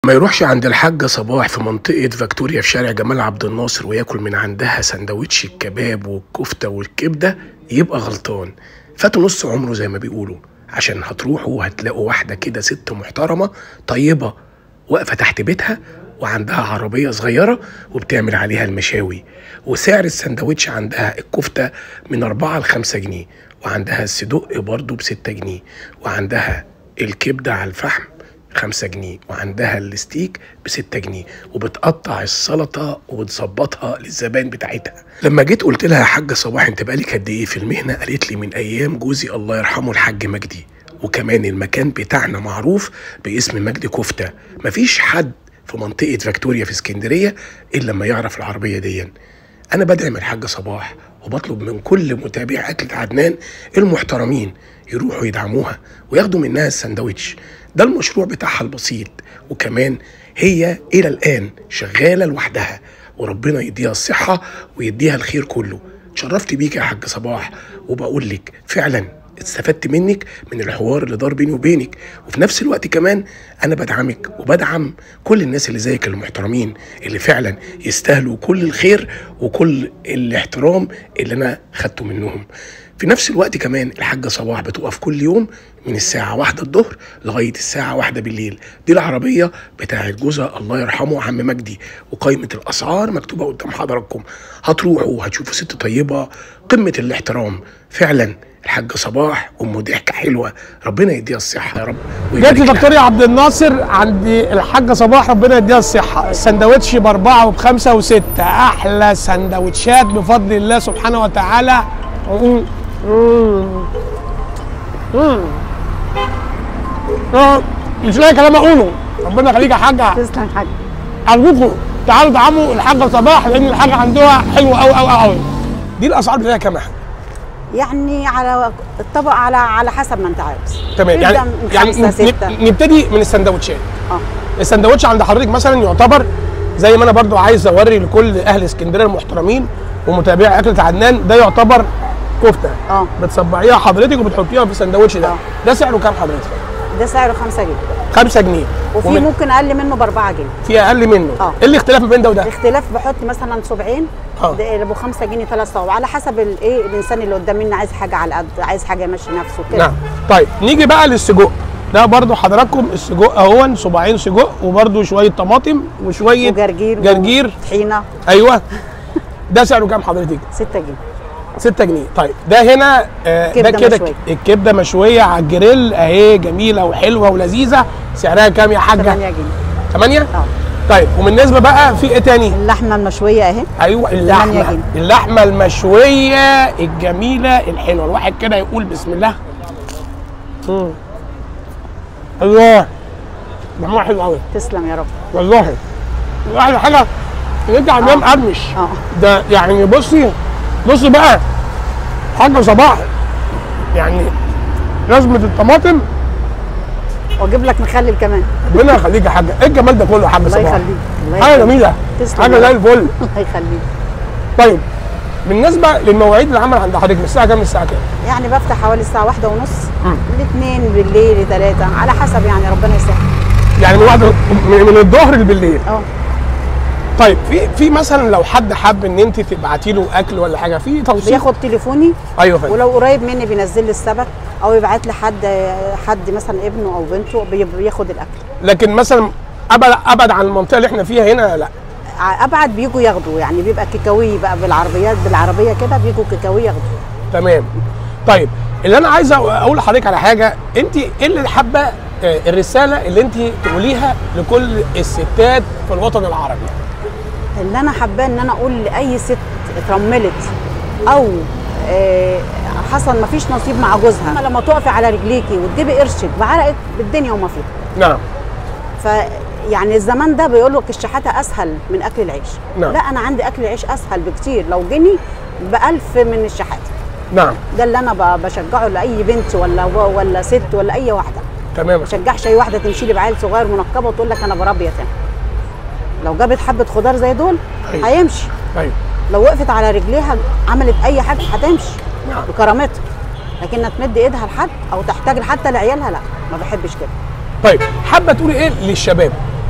ما يروحش عند الحاجة صباح في منطقة فيكتوريا في شارع جمال عبد الناصر وياكل من عندها سندوتش الكباب والكفتة والكبدة يبقى غلطان فاتوا نص عمره زي ما بيقولوا عشان هتروحوا وهتلاقوا واحدة كده ست محترمة طيبة واقفة تحت بيتها وعندها عربية صغيرة وبتعمل عليها المشاوي وسعر السندوتش عندها الكفتة من أربعة لخمسة جنيه وعندها الصدق برضه بستة جنيه وعندها الكبدة على الفحم خمسة جنيه وعندها الستيك بستة جنيه وبتقطع السلطة وبتظبطها للزبائن بتاعتها لما جيت قلت لها يا حاجة صباح انت بقالك قد ايه في المهنة قالت لي من ايام جوزي الله يرحمه الحاج مجدي وكمان المكان بتاعنا معروف باسم مجدي كفتة مفيش حد في منطقة فيكتوريا في اسكندرية إلا لما يعرف العربية دي أنا بدعم الحاجة صباح وبطلب من كل متابع أكلة عدنان المحترمين يروحوا يدعموها وياخدوا منها السندوتش ده المشروع بتاعها البسيط وكمان هي إلى الآن شغالة لوحدها وربنا يديها الصحة ويديها الخير كله اتشرفت بيك يا حاج صباح وبقول لك فعلا استفدت منك من الحوار اللي دار بيني وبينك وفي نفس الوقت كمان انا بدعمك وبدعم كل الناس اللي زيك المحترمين اللي فعلا يستاهلوا كل الخير وكل الاحترام اللي انا خدته منهم في نفس الوقت كمان الحاجة صباح بتقف كل يوم من الساعة واحدة الظهر لغاية الساعة واحدة بالليل دي العربية بتاعت جوزها الله يرحمه عم مجدي وقائمة الأسعار مكتوبة قدام حضراتكم هتروحوا وهتشوفوا ست طيبة قمة الاحترام فعلا الحاجة صباح أم ضحكة حلوة ربنا يديها الصحة يا رب جيت ويبارك لي لها. فيكتوريا عبد الناصر عند الحاجه صباح ربنا يديها الصحه السندوتش باربعه وبخمسه وسته احلى سندوتشات بفضل الله سبحانه وتعالى مم. مم. مم. آه، مش لاقي كلام اقوله ربنا يخليك يا حاجه تسلم حاج ارجوكم تعالوا دعموا الحاجه صباح لان الحاجه عندها حلوه قوي قوي قوي دي الاسعار بتاعتها كام يا حاجه؟ يعني على الطبق على على حسب ما انت عاوز تمام نبدأ يعني من يعني خمسة نب- ستة نبتدي من السندوتشات اه السندوتش عند حضرتك مثلا يعتبر زي ما انا برضو عايز اوري لكل اهل اسكندريه المحترمين ومتابعي اكله عدنان ده يعتبر كفته اه بتصبعيها حضرتك وبتحطيها في السندوتش ده آه. ده سعره كام حضرتك؟ ده سعره 5 جنيه 5 جنيه وفي ومن- ممكن اقل منه ب 4 جنيه في اقل منه آه. ايه الاختلاف ما بين ده وده؟ الاختلاف بحط مثلا صبعين آه. ده ابو 5 جنيه ثلاث صوابع على حسب الايه الانسان اللي قدام مني عايز حاجه على قد عايز حاجه يمشي نفسه كده نعم طيب نيجي بقى للسجق ده برضو حضراتكم السجق اهون صباعين سجق وبرضو شويه طماطم وشويه وجرجير جرجير طحينه ايوه ده سعره كام حضرتك؟ 6 جنيه 6 جنيه طيب ده هنا آه ده كبدة كده مشوية. الكبده مشويه على الجريل اهي جميله وحلوه ولذيذه سعرها كام يا حاجه 8 جنيه 8 اه طيب وبالنسبه بقى في ايه تاني اللحمه المشويه اهي ايوه اللحمه جنيه. اللحمه المشويه الجميله الحلوه الواحد كده يقول بسم الله مم. الله طعمها حلو قوي تسلم يا رب والله احلى حاجه ان انت عاملاه آه. مقرمش اه ده يعني بصي بصي بقى حاجه صباح يعني لازمه الطماطم واجيب لك مخلل كمان ربنا يخليك يا حاجه ايه الجمال ده كله يا حاجه الله صباح يخليك الله حاجه يخليك. جميله تسلم حاجه يا زي رب. الفل الله يخليك طيب بالنسبه للمواعيد العمل عند حضرتك من الساعه كام للساعه كام؟ يعني بفتح حوالي الساعة واحدة ونص مم. لاثنين بالليل لثلاثة على حسب يعني ربنا يسهل يعني من واحده من, من الظهر بالليل اه طيب في في مثلا لو حد حب ان انت تبعتي له اكل ولا حاجه في توصيل بياخد تليفوني ايوه فندم ولو قريب مني بينزل لي السبت او يبعت لي حد حد مثلا ابنه او بنته بي- بياخد الاكل لكن مثلا ابعد ابعد عن المنطقه اللي احنا فيها هنا لا ع- ابعد بيجوا ياخدوا يعني بيبقى كيكاوي بقى بالعربيات بالعربيه كده بيجوا كيكاوي ياخدوا تمام طيب اللي انا عايز أ- اقول لحضرتك على حاجه انت ايه اللي حابه آه، الرساله اللي انت تقوليها لكل الستات في الوطن العربي اللي انا حباه ان انا اقول لاي ست اترملت او آه، حصل مفيش نصيب مع جوزها لما تقفي على رجليكي وتجيبي قرشك بعرقك بالدنيا وما فيها نعم فيعني الزمان ده بيقول لك الشحاته اسهل من اكل العيش نعم. لا انا عندي اكل العيش اسهل بكتير لو جني بألف من الشحاته نعم ده اللي انا ب- بشجعه لاي بنت ولا ولا ست ولا اي واحده تمام ما بشجعش اي واحده تمشي لي بعيل صغير منقبه وتقول لك انا بربي يتامى لو جابت حبه خضار زي دول أيوة. هيمشي ايوه لو وقفت على رجليها عملت اي حاجه هتمشي نعم. بكرامتها لكن تمد ايدها لحد او تحتاج حتى لعيالها لا ما بحبش كده طيب حابه تقولي ايه للشباب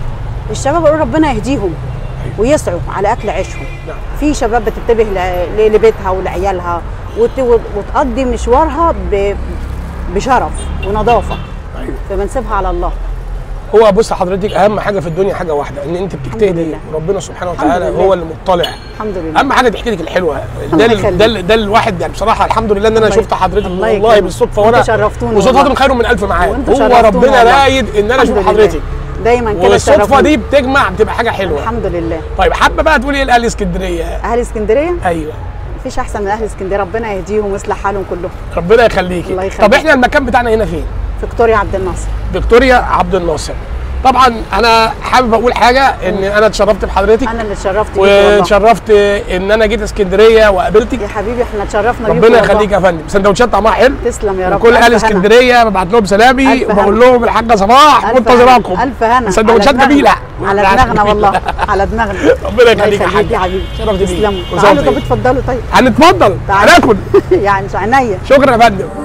الشباب اقول ربنا يهديهم ويسعوا على اكل عيشهم نعم. في شباب بتنتبه ل- ل- لبيتها ولعيالها وت- وتقضي مشوارها ب- بشرف ونظافه ايوه فبنسيبها على الله هو بص حضرتك اهم حاجه في الدنيا حاجه واحده ان انت بتجتهدي لله. وربنا سبحانه الحمد وتعالى لله. هو اللي مطلع الحمد لله اهم حاجه ضحكتك الحلوه ده الله ال- يخليك. ده ال- ده الواحد يعني بصراحه الحمد لله ان انا الله شفت حضرتك الله والله يكرمك. بالصدفه وانتوا وانا شرفتوني وصوت والله. هضم خير من الف معاد وانتوا هو شرفتوني ربنا والله. رايد ان انا الحمد اشوف لله. حضرتك دايما كده والصدفه تشرفوني. دي بتجمع بتبقى حاجه حلوه الحمد لله طيب حابه بقى تقولي ايه لاهل اسكندريه اهل اسكندريه ايوه مفيش احسن من اهل اسكندريه ربنا يهديهم ويصلح حالهم كلهم ربنا يخليكي الله يخليك. طب احنا المكان بتاعنا هنا فين فيكتوريا عبد الناصر فيكتوريا عبد الناصر طبعا انا حابب اقول حاجه ان انا اتشرفت بحضرتك انا اللي اتشرفت بيك والله واتشرفت ان انا جيت اسكندريه وقابلتك يا حبيبي احنا اتشرفنا بيك ربنا والله. يخليك يا فندم سندوتشات طعمها حلو تسلم يا رب وكل ألف اهل هنا. اسكندريه ببعت لهم سلامي ألف وبقول هنا. لهم الحاجه صباح ألف منتظراكم هنا. ألف هنا سندوتشات على دماغنا. جميله على يعني دماغنا جميلة. والله على دماغنا ربنا الله يخليك يا حاج يا حبيبي شرفت بيك. تسلموا وسام تعالوا طيب. طب اتفضلوا طيب هنتفضل تعالوا. هناكل يعني عينيا شكرا يا فندم